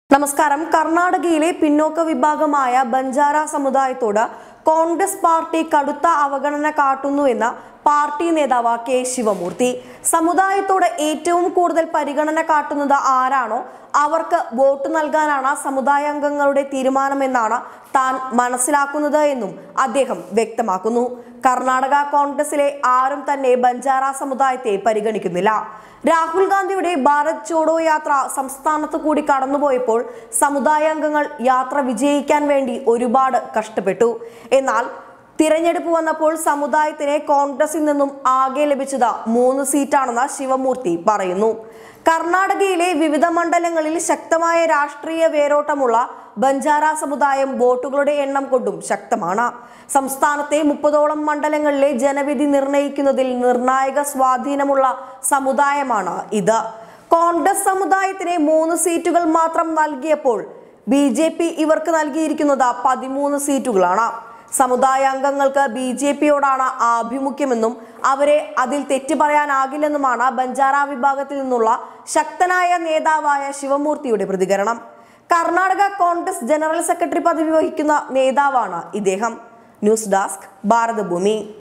നമസ്കാരം കർണാടകയിലെ പിന്നോക്ക വിഭാഗമായ ബഞ്ചാര സമുദായത്തോട് കോൺഗ്രസ് പാർട്ടി കടുത്ത അവഗണന കാട്ടുന്നുവെന്ന് പാർട്ടി നേതാവ് കെ ശിവമൂർത്തി സമുദായത്തോട് ഏറ്റവും കൂടുതൽ പരിഗണന കാട്ടുന്നത് ആരാണോ അവർക്ക് വോട്ട് നൽകാനാണ് സമുദായ അംഗങ്ങളുടെ തീരുമാനമെന്നാണ് താൻ മനസ്സിലാക്കുന്നത് എന്നും അദ്ദേഹം വ്യക്തമാക്കുന്നു കർണാടക കോൺഗ്രസിലെ ആരും തന്നെ ബഞ്ചാര സമുദായത്തെ പരിഗണിക്കുന്നില്ല രാഹുൽ ഗാന്ധിയുടെ ഭാരത് ചോഡോ യാത്ര സംസ്ഥാനത്ത് കൂടി കടന്നുപോയപ്പോൾ സമുദായ അംഗങ്ങൾ യാത്ര വിജയിക്കാൻ വേണ്ടി ഒരുപാട് കഷ്ടപ്പെട്ടു എന്നാൽ തിരഞ്ഞെടുപ്പ് വന്നപ്പോൾ സമുദായത്തിന് കോൺഗ്രസിൽ നിന്നും ആകെ ലഭിച്ചത് മൂന്ന് സീറ്റാണെന്ന് ശിവമൂർത്തി പറയുന്നു കർണാടകയിലെ വിവിധ മണ്ഡലങ്ങളിൽ ശക്തമായ രാഷ്ട്രീയ വേരോട്ടമുള്ള ബഞ്ചാര സമുദായം വോട്ടുകളുടെ എണ്ണം കൊണ്ടും ശക്തമാണ് സംസ്ഥാനത്തെ മുപ്പതോളം മണ്ഡലങ്ങളിലെ ജനവിധി നിർണയിക്കുന്നതിൽ നിർണായക സ്വാധീനമുള്ള സമുദായമാണ് ഇത് കോൺഗ്രസ് സമുദായത്തിന് മൂന്ന് സീറ്റുകൾ മാത്രം നൽകിയപ്പോൾ ബി ജെ പി ഇവർക്ക് നൽകിയിരിക്കുന്നത് പതിമൂന്ന് സീറ്റുകളാണ് സമുദായ അംഗങ്ങൾക്ക് ബി ജെ പിയോടാണ് ആഭിമുഖ്യമെന്നും അവരെ അതിൽ തെറ്റ് പറയാനാകില്ലെന്നുമാണ് ബഞ്ചാര വിഭാഗത്തിൽ നിന്നുള്ള ശക്തനായ നേതാവായ ശിവമൂർത്തിയുടെ പ്രതികരണം കർണാടക കോൺഗ്രസ് ജനറൽ സെക്രട്ടറി പദവി വഹിക്കുന്ന നേതാവാണ് ഇദ്ദേഹം ന്യൂസ് ഡെസ്ക് ഭാരതഭൂമി